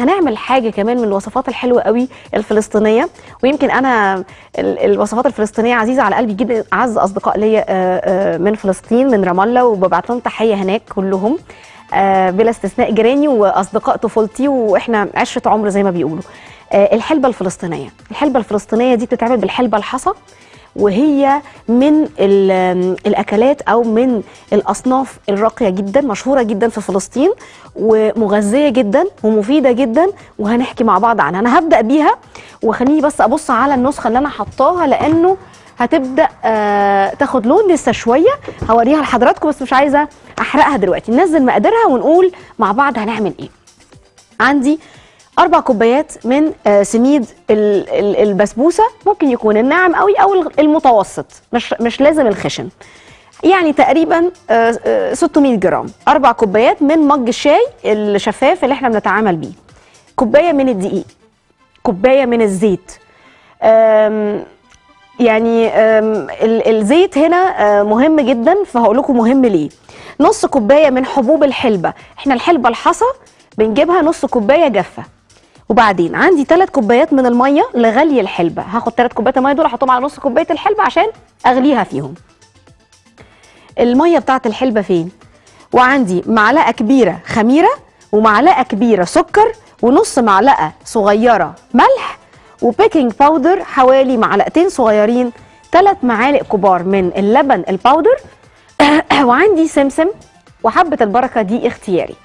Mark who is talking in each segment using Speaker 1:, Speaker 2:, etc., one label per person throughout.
Speaker 1: هنعمل حاجه كمان من الوصفات الحلوه قوي الفلسطينيه ويمكن انا ال- الوصفات الفلسطينيه عزيزه على قلبي جدا اعز اصدقاء ليا آه، آه، من فلسطين من رام الله وببعت لهم تحيه هناك كلهم آه، بلا استثناء جيراني واصدقاء طفولتي واحنا عشره عمر زي ما بيقولوا آه، الحلبه الفلسطينيه الحلبه الفلسطينيه دي بتتعمل بالحلبه الحصى وهي من ال- الاكلات او من الاصناف الراقيه جدا مشهوره جدا في فلسطين ومغذيه جدا ومفيده جدا وهنحكي مع بعض عنها انا هبدا بيها وخليني بس ابص على النسخه اللي انا حطاها لانه هتبدا آه تاخد لون لسه شويه هوريها لحضراتكم بس مش عايزه احرقها دلوقتي ننزل مقاديرها ونقول مع بعض هنعمل ايه عندي أربع كوبايات من آه، سميد ال- ال- البسبوسة ممكن يكون الناعم قوي أو الغ- المتوسط مش مش لازم الخشن يعني تقريبا آه، آه، 600 جرام أربع كوبايات من مج الشاي الشفاف اللي احنا بنتعامل بيه كوباية من الدقيق كوباية من الزيت آم، يعني آم، ال- الزيت هنا آه، مهم جدا فهقول لكم مهم ليه نص كوبايه من حبوب الحلبه احنا الحلبه الحصى بنجيبها نص كوبايه جافه وبعدين عندي ثلاث كوبايات من الميه لغلي الحلبه هاخد ثلاث كوبايات الميه دول احطهم على نص كوبايه الحلبه عشان اغليها فيهم الميه بتاعت الحلبه فين وعندي معلقه كبيره خميره ومعلقه كبيره سكر ونص معلقه صغيره ملح وبيكنج باودر حوالي معلقتين صغيرين ثلاث معالق كبار من اللبن الباودر وعندي سمسم وحبه البركه دي اختياري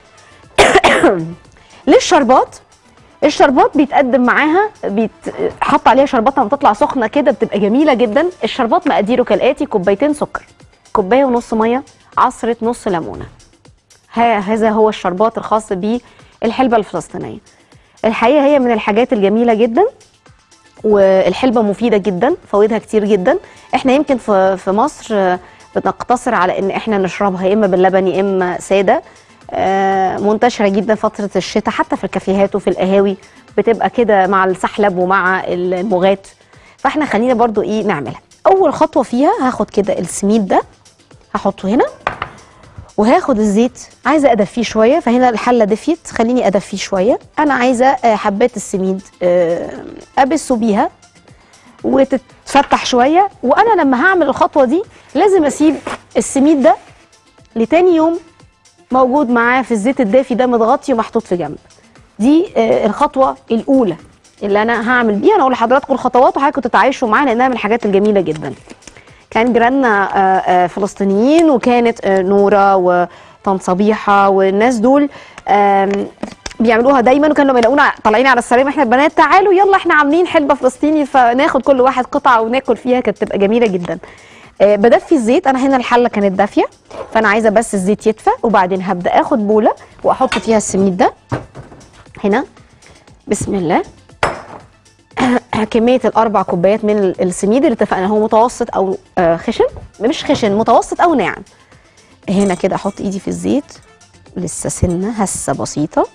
Speaker 1: للشربات الشربات بيتقدم معاها بيتحط عليها شربات لما بتطلع سخنه كده بتبقى جميله جدا الشربات مقاديره كالاتي كوبايتين سكر كوبايه ونص ميه عصره نص ليمونه ها هذا هو الشربات الخاص بالحلبه الفلسطينيه الحقيقه هي من الحاجات الجميله جدا والحلبه مفيده جدا فوائدها كتير جدا احنا يمكن في في مصر آه، بنقتصر على ان احنا نشربها يا اما باللبن يا اما ساده آه، منتشره جدا فتره الشتاء حتى في الكافيهات وفي القهاوي بتبقى كده مع السحلب ومع المغات فاحنا خلينا برضو ايه نعملها اول خطوه فيها هاخد كده السميد ده هحطه هنا وهاخد الزيت عايزه ادفيه شويه فهنا الحله دفيت خليني ادفيه شويه انا عايزه آه، حبات السميد آه، ابسه بيها وتتفتح شويه وانا لما هعمل الخطوه دي لازم اسيب السميد ده لتاني يوم موجود معاه في الزيت الدافي ده متغطي ومحطوط في جنب دي آه، الخطوه الاولى اللي انا هعمل بيها انا اقول لحضراتكم الخطوات وحضراتكم تتعايشوا معاها لانها من الحاجات الجميله جدا كان جيراننا آه، آه، فلسطينيين وكانت آه، نوره وطن صبيحه والناس دول آم، بيعملوها دايما وكانوا لما يلاقونا طالعين على السلام احنا البنات تعالوا يلا احنا عاملين حلبه فلسطيني فناخد كل واحد قطعه وناكل فيها كانت تبقى جميله جدا آه، بدفي الزيت انا هنا الحله كانت دافيه فانا عايزه بس الزيت يدفى وبعدين هبدا اخد بوله واحط فيها السميد ده هنا بسم الله كميه الاربع كوبايات من ال- السميد اللي اتفقنا هو متوسط او آه، خشن مش خشن متوسط او ناعم هنا كده احط ايدي في الزيت لسه سنه هسه بسيطه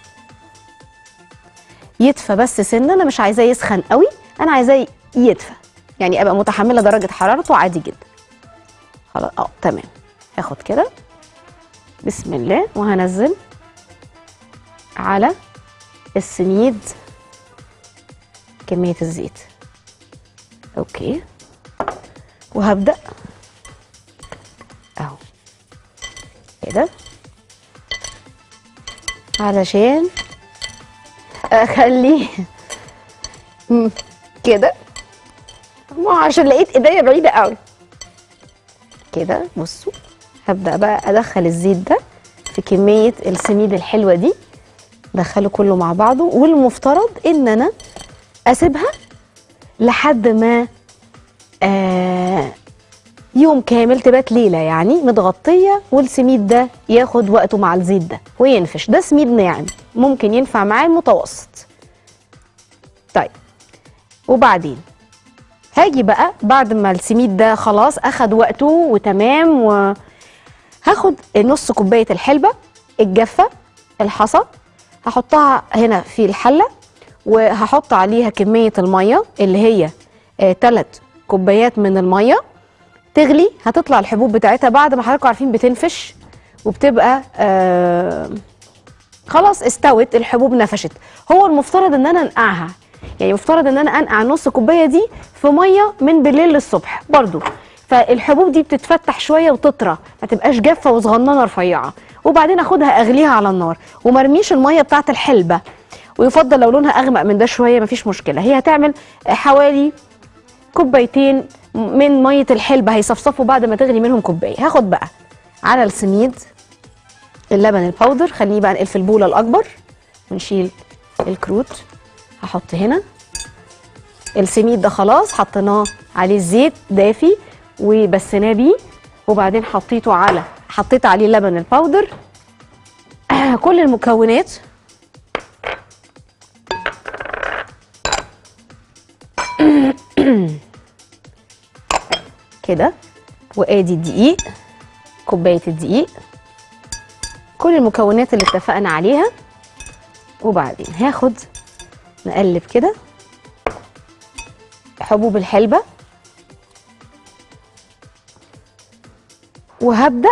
Speaker 1: يدفى بس سنه انا مش عايزاه يسخن قوي انا عايزاه يدفى يعني ابقى متحمله درجه حرارته عادي جدا خلاص اه تمام هاخد كده بسم الله وهنزل على السميد كمية الزيت اوكي وهبدأ اهو كده علشان اخليه مم، كده ما هو عشان لقيت ايديا بعيدة قوي كده بصوا هبدأ بقى ادخل الزيت ده في كمية السميد الحلوة دي دخله كله مع بعضه والمفترض ان انا اسيبها لحد ما آه يوم كامل تبات ليله يعني متغطيه والسميد ده ياخد وقته مع الزيت ده وينفش ده سميد ناعم ممكن ينفع معاه المتوسط طيب وبعدين هاجي بقى بعد ما السميد ده خلاص اخد وقته وتمام وهاخد نص كوبايه الحلبه الجافه الحصى هحطها هنا في الحله وهحط عليها كميه الميه اللي هي ثلاث كوبايات من الميه تغلي هتطلع الحبوب بتاعتها بعد ما حضراتكم عارفين بتنفش وبتبقى آه خلاص استوت الحبوب نفشت هو المفترض ان انا انقعها يعني المفترض ان انا انقع نص كوبايه دي في ميه من بالليل للصبح برضو فالحبوب دي بتتفتح شويه وتطرى ما تبقاش جافه وصغننه رفيعه وبعدين اخدها اغليها على النار ومرميش الميه بتاعه الحلبه ويفضل لو لونها اغمق من ده شويه مفيش مشكله هي هتعمل حوالي كوبايتين من ميه الحلبه هيصفصفوا بعد ما تغلي منهم كوبايه هاخد بقى على السميد اللبن الباودر خليه بقى نقل في البوله الاكبر ونشيل الكروت هحط هنا السميد ده خلاص حطيناه عليه الزيت دافي وبسناه بيه وبعدين حطيته على حطيت عليه لبن الباودر كل المكونات كده وادي الدقيق كوبايه الدقيق كل المكونات اللي اتفقنا عليها وبعدين هاخد نقلب كده حبوب الحلبة وهبدأ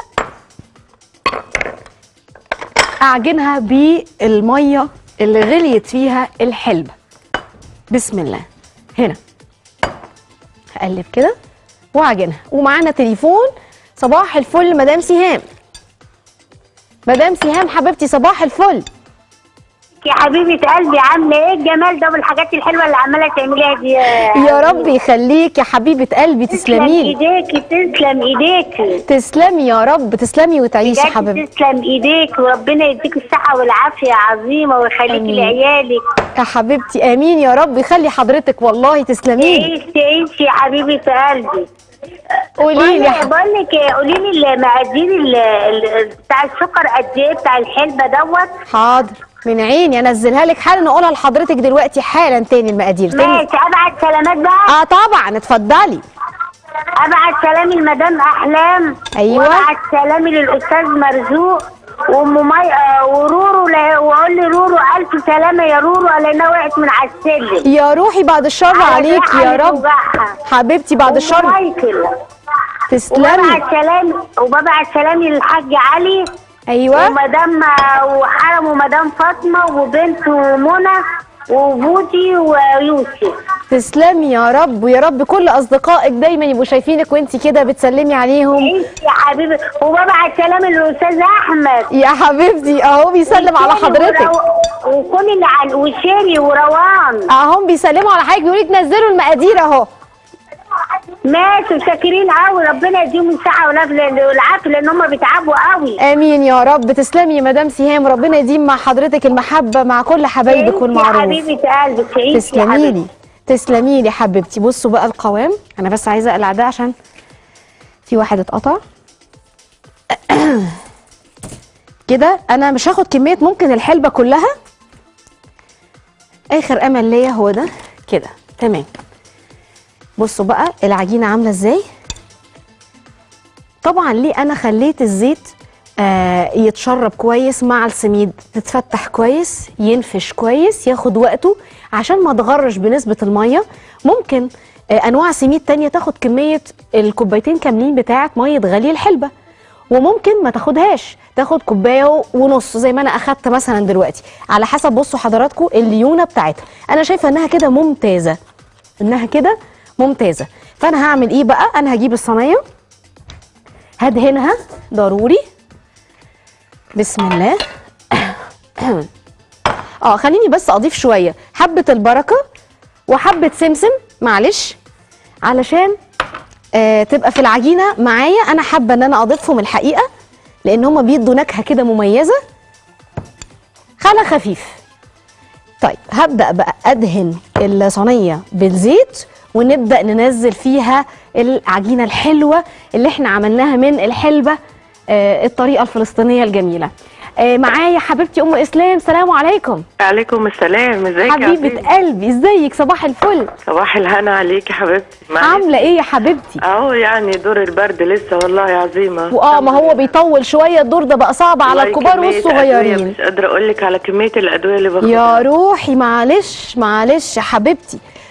Speaker 1: أعجنها بالمية اللي غليت فيها الحلبة بسم الله هنا هقلب كده واعجنها ومعانا تليفون صباح الفل مدام سهام مدام سهام حبيبتي صباح الفل
Speaker 2: يا حبيبة قلبي عاملة ايه الجمال ده والحاجات الحلوة اللي عمالة تعمليها دي
Speaker 1: يا رب يخليك يا حبيبة قلبي تسلمي لي
Speaker 2: ايديكي تسلم ايديكي
Speaker 1: تسلمي يا رب تسلمي وتعيشي
Speaker 2: بجد
Speaker 1: حبيبتي
Speaker 2: تسلم ايديك وربنا يديك الصحة والعافية عظيمة ويخليكي
Speaker 1: آمين.
Speaker 2: لعيالك
Speaker 1: يا حبيبتي امين يا رب يخلي حضرتك والله تسلمي لي
Speaker 2: تعيش تعيش يا حبيبة قلبي
Speaker 1: قولي لي يا حبيبتي
Speaker 2: بقول لك إيه، قولي لي المقادير ال- ال- بتاع السكر قد ايه بتاع الحلبة دوت
Speaker 1: حاضر من عيني انزلها لك حالا اقولها لحضرتك دلوقتي حالا تاني المقادير تاني
Speaker 2: ماشي ابعت سلامات بقى
Speaker 1: اه طبعا اتفضلي
Speaker 2: ابعت سلامي لمدام احلام
Speaker 1: أيوة.
Speaker 2: وابعت سلامي للاستاذ مرزوق وام مي آه، ورورو لا- واقول لي رورو الف سلامه يا رورو لانها وقعت من على السلم
Speaker 1: يا روحي بعد الشر عليك يا رب حبيبتي بعد الشر
Speaker 2: مايكل
Speaker 1: تسلمي
Speaker 2: وببعت سلامي وببعت سلامي للحاج علي
Speaker 1: ايوه
Speaker 2: ومدام وحرم ومدام فاطمه وبنته منى وبودي ويوسف
Speaker 1: تسلمي يا رب ويا رب كل اصدقائك دايما يبقوا شايفينك وانت كده بتسلمي عليهم
Speaker 2: انت يا حبيبي وببعت سلامي للاستاذ احمد
Speaker 1: يا حبيبتي اهو بيسلم على
Speaker 2: وشيري
Speaker 1: حضرتك
Speaker 2: ورو- وكل اللي على وشيري وروان
Speaker 1: اهم بيسلموا على حضرتك بيقولوا لك نزلوا المقادير اهو
Speaker 2: ماشي وشاكرين قوي ربنا يديهم الصحه والعافيه والعافيه لان هم بيتعبوا قوي
Speaker 1: امين يا رب تسلمي يا مدام سهام ربنا يديم مع حضرتك المحبه مع كل حبايبك
Speaker 2: تعيشي يا
Speaker 1: والمعروف
Speaker 2: حبيبه قلبي تعيشي يا
Speaker 1: تسلمي
Speaker 2: حبيبتي.
Speaker 1: لي تسلمي لي حبيبتي بصوا بقى القوام انا بس عايزه اقلع ده عشان في واحد اتقطع كده انا مش هاخد كميه ممكن الحلبه كلها اخر امل ليا هو ده كده تمام بصوا بقى العجينه عامله ازاي طبعا ليه انا خليت الزيت آه يتشرب كويس مع السميد تتفتح كويس ينفش كويس ياخد وقته عشان ما تغرش بنسبه الميه ممكن آه انواع سميد تانية تاخد كميه الكوبايتين كاملين بتاعه ميه غلي الحلبه وممكن ما تاخدهاش تاخد كوبايه ونص زي ما انا اخدت مثلا دلوقتي على حسب بصوا حضراتكم الليونه بتاعتها انا شايفه انها كده ممتازه انها كده ممتازه فانا هعمل ايه بقى انا هجيب الصينيه هدهنها ضروري بسم الله اه خليني بس اضيف شويه حبه البركه وحبه سمسم معلش علشان آه تبقى في العجينه معايا انا حابه ان انا اضيفهم الحقيقه لان هما بيدوا نكهه كده مميزه خلا خفيف طيب هبدا بقى ادهن الصينيه بالزيت ونبدا ننزل فيها العجينه الحلوه اللي احنا عملناها من الحلبه آه الطريقه الفلسطينيه الجميله آه معايا حبيبتي ام اسلام سلام عليكم
Speaker 3: عليكم السلام ازيك يا
Speaker 1: حبيبه
Speaker 3: عزيزي؟
Speaker 1: قلبي ازيك صباح الفل
Speaker 3: صباح الهنا عليك يا حبيبتي معلش.
Speaker 1: عامله ايه يا حبيبتي
Speaker 3: اهو يعني دور البرد لسه والله يا عظيمه
Speaker 1: واه ما هو بيطول شويه الدور ده بقى صعب على
Speaker 3: والله
Speaker 1: الكبار
Speaker 3: كمية أدوية
Speaker 1: والصغيرين
Speaker 3: مش قادره اقول لك على كميه الادويه اللي باخدها
Speaker 1: يا روحي معلش معلش يا حبيبتي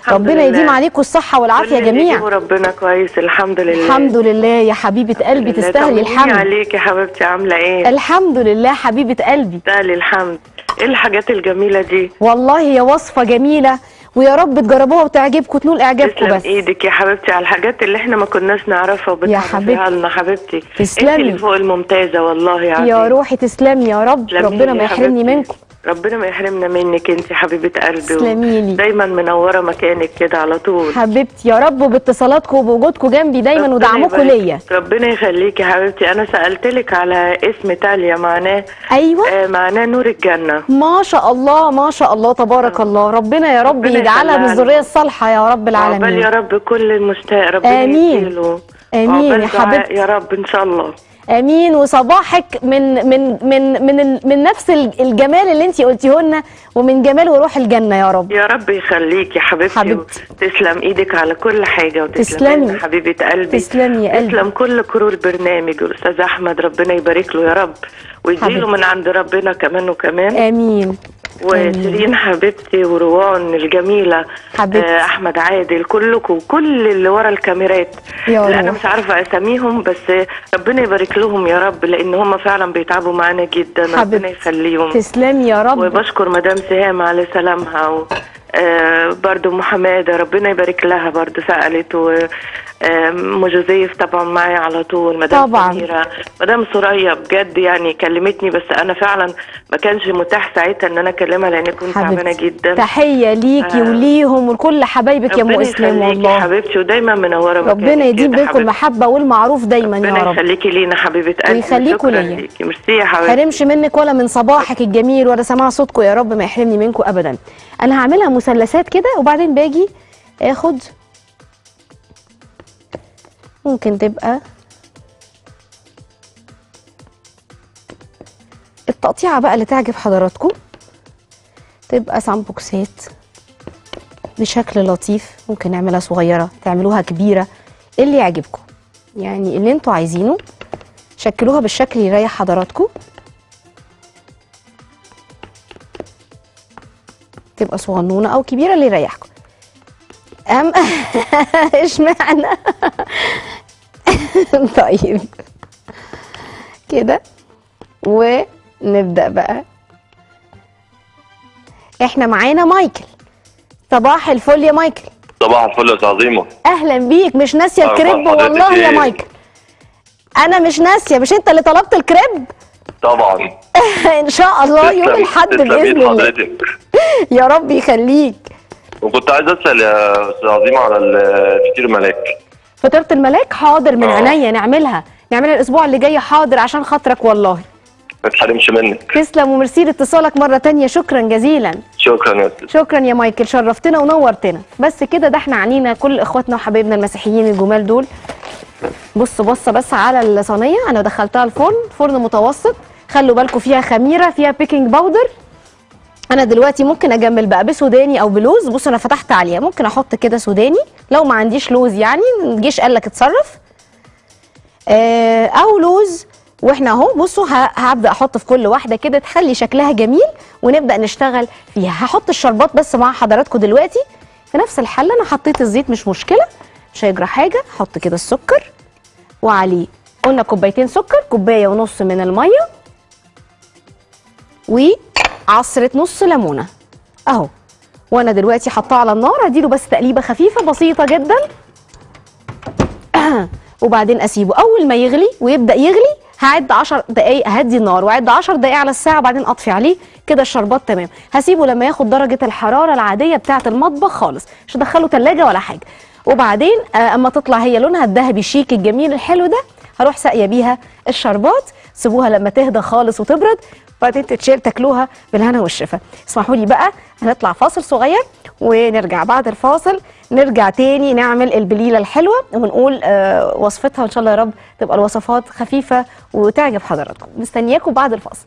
Speaker 3: الحمد
Speaker 1: ربنا
Speaker 3: لله.
Speaker 1: يديم عليكم الصحه والعافيه
Speaker 3: كل اللي
Speaker 1: جميعا
Speaker 3: يجيبه ربنا كويس الحمد لله
Speaker 1: الحمد لله يا حبيبه قلبي
Speaker 3: لله.
Speaker 1: تستاهلي
Speaker 3: طمنيني
Speaker 1: الحمد
Speaker 3: عليك يا حبيبتي عامله ايه
Speaker 1: الحمد لله حبيبه قلبي
Speaker 3: تستاهلي الحمد ايه الحاجات الجميله دي
Speaker 1: والله هي وصفه جميله ويا رب تجربوها وتعجبكم تنول اعجابكم
Speaker 3: تسلم
Speaker 1: بس
Speaker 3: ايدك يا حبيبتي على الحاجات اللي احنا ما كناش نعرفها
Speaker 1: يا
Speaker 3: وبتعرفيها
Speaker 1: حبيبتي.
Speaker 3: لنا حبيبتي
Speaker 1: تسلمي.
Speaker 3: انت اللي فوق الممتازه والله يا
Speaker 1: يا
Speaker 3: عزيزي.
Speaker 1: روحي تسلمي يا رب
Speaker 3: تسلمي
Speaker 1: ربنا
Speaker 3: لي
Speaker 1: ما
Speaker 3: يا
Speaker 1: يحرمني
Speaker 3: حبيبتي.
Speaker 1: منكم
Speaker 3: ربنا ما يحرمنا منك انت حبيبه قلبي
Speaker 1: تسلمي لي.
Speaker 3: دايما منوره مكانك كده على طول
Speaker 1: حبيبتي يا رب باتصالاتكم وبوجودكم جنبي دايما
Speaker 3: ربنا
Speaker 1: ودعمكم
Speaker 3: يبارك-
Speaker 1: ليا
Speaker 3: ربنا يخليكي يا حبيبتي انا سالت لك على اسم تاليا معناه
Speaker 1: ايوه
Speaker 3: آه معناه نور الجنه
Speaker 1: ما شاء الله ما شاء الله تبارك الله ربنا يا رب
Speaker 3: ربنا
Speaker 1: يجعلها من
Speaker 3: يخليها
Speaker 1: الذريه
Speaker 3: لنا.
Speaker 1: الصالحه يا رب
Speaker 3: عقبال يا
Speaker 1: العالمين
Speaker 3: رب كل المشتاق ربنا
Speaker 1: آمين.
Speaker 3: يديله
Speaker 1: آمين
Speaker 3: عقبال
Speaker 1: يا
Speaker 3: دعاء
Speaker 1: حبيبتي.
Speaker 3: يا رب ان شاء الله
Speaker 1: امين وصباحك من من من من ال- من نفس ال- الجمال اللي انت قلتيه لنا ومن جمال وروح الجنه يا رب
Speaker 3: يا رب يخليك يا حبيبتي,
Speaker 1: حبيبتي.
Speaker 3: تسلم ايدك على كل حاجه وتسلم
Speaker 1: تسلمي.
Speaker 3: لنا حبيبه قلبي
Speaker 1: تسلمي يا قلبي.
Speaker 3: تسلم كل كرو البرنامج الاستاذ احمد ربنا يبارك له يا رب ويديله
Speaker 1: حبيبتي.
Speaker 3: من عند ربنا كمان وكمان
Speaker 1: امين
Speaker 3: وشيرين حبيبتي وروان الجميله
Speaker 1: حبيبتي.
Speaker 3: آه، احمد عادل كلكم كل اللي ورا الكاميرات
Speaker 1: يا
Speaker 3: اللي انا
Speaker 1: روح.
Speaker 3: مش عارفه اساميهم بس ربنا يبارك لهم يا رب لان هم فعلا بيتعبوا معانا جدا ربنا
Speaker 1: حبيبتي.
Speaker 3: يخليهم
Speaker 1: تسلمي يا رب
Speaker 3: وبشكر مدام سهام على سلامها و... آه برضو ام حماده ربنا يبارك لها برضو سالت و آه، ام جوزيف طبعا معايا على طول مدام
Speaker 1: طبعاً.
Speaker 3: سميره مدام سوريا بجد يعني كلمتني بس انا فعلا ما كانش متاح ساعتها ان انا اكلمها لان كنت تعبانه
Speaker 1: حبيبتي
Speaker 3: جدا
Speaker 1: تحيه ليكي
Speaker 3: آه.
Speaker 1: وليهم ولكل حبايبك يا ام
Speaker 3: ربنا
Speaker 1: اسلام
Speaker 3: يخليكي
Speaker 1: والله
Speaker 3: حبيبتي ودايما منوره
Speaker 1: ربنا
Speaker 3: مكانك
Speaker 1: يديم
Speaker 3: كده
Speaker 1: بينكم
Speaker 3: حبيبتي.
Speaker 1: المحبه والمعروف دايما يا
Speaker 3: ربنا
Speaker 1: رب
Speaker 3: يخليكي لينا حبيبه قلبي
Speaker 1: ويخليكوا
Speaker 3: شكراً
Speaker 1: ليا.
Speaker 3: ليكي ميرسي يا حبيبتي
Speaker 1: حرمش منك ولا من صباحك الجميل ولا سماع صوتكم يا رب ما يحرمني منكم ابدا انا هعملها مثلثات كده وبعدين باجي اخد ممكن تبقى التقطيعه بقى اللي تعجب حضراتكم تبقى سامبوكسات بشكل لطيف ممكن نعملها صغيره تعملوها كبيره اللي يعجبكم يعني اللي انتوا عايزينه شكلوها بالشكل اللي يريح حضراتكم تبقى صغنونه او كبيره اللي يريحكم أم اشمعنى طيب كده ونبدا بقى احنا معانا مايكل صباح الفل يا مايكل
Speaker 4: صباح الفل يا عظيمه
Speaker 1: اهلا بيك مش ناسيه
Speaker 4: أخبار
Speaker 1: الكريب
Speaker 4: حضرتك
Speaker 1: والله يا
Speaker 4: إيه؟
Speaker 1: مايكل انا مش ناسيه مش انت اللي طلبت الكريب
Speaker 4: طبعا
Speaker 1: ان شاء الله يوم
Speaker 4: تسلم-
Speaker 1: الاحد
Speaker 4: تسلم
Speaker 1: باذن
Speaker 4: إيد
Speaker 1: الله
Speaker 4: حضرتك
Speaker 1: يا رب يخليك
Speaker 4: وكنت عايز اسال يا استاذ عظيمه على الفطير ملاك
Speaker 1: فطيره الملاك حاضر من
Speaker 4: آه.
Speaker 1: عينيا نعملها نعملها الاسبوع اللي جاي حاضر عشان خاطرك والله
Speaker 4: ما تحرمش منك
Speaker 1: تسلم وميرسي لاتصالك مره تانية شكرا جزيلا
Speaker 4: شكرا يا استاذ
Speaker 1: شكرا يا مايكل شرفتنا ونورتنا بس كده ده احنا عنينا كل اخواتنا وحبايبنا المسيحيين الجمال دول بص بصه بس على الصينيه انا دخلتها الفرن فرن متوسط خلوا بالكم فيها خميره فيها بيكنج باودر انا دلوقتي ممكن اجمل بقى بسوداني او بلوز بص انا فتحت عليها ممكن احط كده سوداني لو ما عنديش لوز يعني الجيش قال لك اتصرف آه، او لوز واحنا اهو بصوا ه- هبدا احط في كل واحده كده تخلي شكلها جميل ونبدا نشتغل فيها هحط الشربات بس مع حضراتكم دلوقتي في نفس الحله انا حطيت الزيت مش مشكله مش هيجرى حاجه احط كده السكر وعليه قلنا كوبايتين سكر كوبايه ونص من الميه وعصره نص ليمونه اهو وانا دلوقتي حطاه على النار هديله بس تقليبه خفيفه بسيطه جدا وبعدين اسيبه اول ما يغلي ويبدا يغلي هعد 10 دقايق هدي النار واعد 10 دقايق على الساعه وبعدين اطفي عليه كده الشربات تمام هسيبه لما ياخد درجه الحراره العاديه بتاعه المطبخ خالص مش هدخله ثلاجه ولا حاجه وبعدين آه، اما تطلع هي لونها الذهبي الشيك الجميل الحلو ده هروح ساقيه بيها الشربات سيبوها لما تهدى خالص وتبرد وبعدين تتشيل تاكلوها بالهنا والشفا اسمحوا لي بقى هنطلع فاصل صغير ونرجع بعد الفاصل نرجع تاني نعمل البليله الحلوه ونقول آه وصفتها وان شاء الله يا رب تبقى الوصفات خفيفه وتعجب حضراتكم مستنياكم بعد الفاصل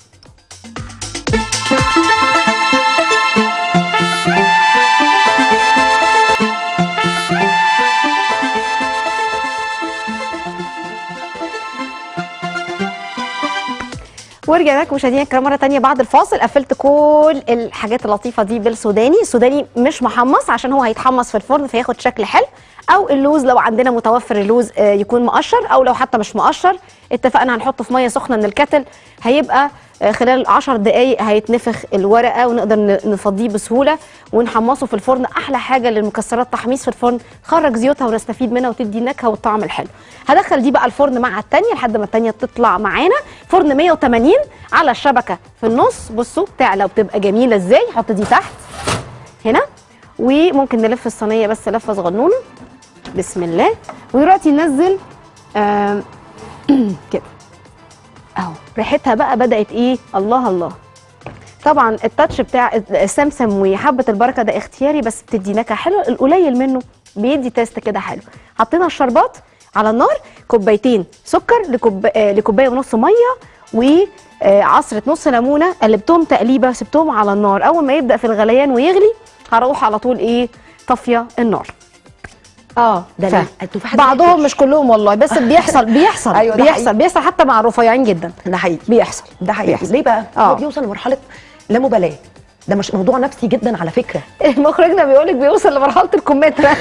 Speaker 1: ورجعنا لكم مشاهدينا الكرام مره تانية بعد الفاصل قفلت كل الحاجات اللطيفه دي بالسوداني السوداني مش محمص عشان هو هيتحمص في الفرن فياخد شكل حلو او اللوز لو عندنا متوفر اللوز آه، يكون مقشر او لو حتى مش مقشر اتفقنا هنحطه في ميه سخنه من الكتل هيبقى آه، خلال 10 دقائق هيتنفخ الورقه ونقدر ن- نفضيه بسهوله ونحمصه في الفرن احلى حاجه للمكسرات تحميص في الفرن خرج زيوتها ونستفيد منها وتدي النكهه والطعم الحلو هدخل دي بقى الفرن مع التانية لحد ما التانية تطلع معانا فرن 180 على الشبكه في النص بصوا تعلى وبتبقى جميله ازاي حط دي تحت هنا وممكن نلف الصينيه بس لفه صغنونه بسم الله ودلوقتي ننزل آم، كده اهو ريحتها بقى بدات ايه الله الله طبعا التاتش بتاع السمسم وحبه البركه ده اختياري بس بتدي نكهه حلوه القليل منه بيدي تيست كده حلو حطينا الشربات على النار كوبايتين سكر لكوب... آه، لكوبايه ونص ميه وعصره نص ليمونه قلبتهم تقليبه سبتهم على النار اول ما يبدا في الغليان ويغلي هروح على طول ايه طافيه النار
Speaker 5: اه ده
Speaker 1: ف-
Speaker 5: ليه؟ التفاحه دي
Speaker 1: بعضهم
Speaker 5: ليه؟
Speaker 1: مش كلهم والله بس بيحصل بيحصل
Speaker 5: أيوة، ده
Speaker 1: بيحصل
Speaker 5: حقيقي.
Speaker 1: بيحصل حتى مع الرفيعين جدا
Speaker 5: ده حقيقي
Speaker 1: بيحصل
Speaker 5: ده حقيقي
Speaker 1: بيحصل.
Speaker 5: ليه بقى؟
Speaker 1: آه.
Speaker 5: هو بيوصل لمرحله لا مبالاه ده مش موضوع نفسي جدا على فكره
Speaker 1: مخرجنا بيقولك بيوصل لمرحله الكمثرى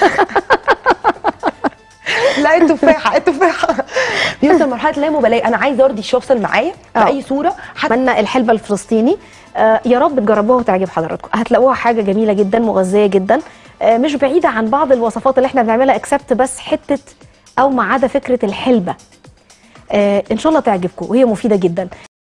Speaker 5: لا التفاحه التفاحه بيوصل لمرحله لا مبالاه انا عايزه ارضي الشخص اللي معايا
Speaker 1: آه.
Speaker 5: باي صوره حتى
Speaker 1: اتمنى الحلبه الفلسطيني آه يا رب تجربوها وتعجب حضراتكم هتلاقوها حاجه جميله جدا مغذيه جدا آه مش بعيده عن بعض الوصفات اللي احنا بنعملها اكسبت بس حته او ما عدا فكره الحلبه آه ان شاء الله تعجبكم وهي مفيده جدا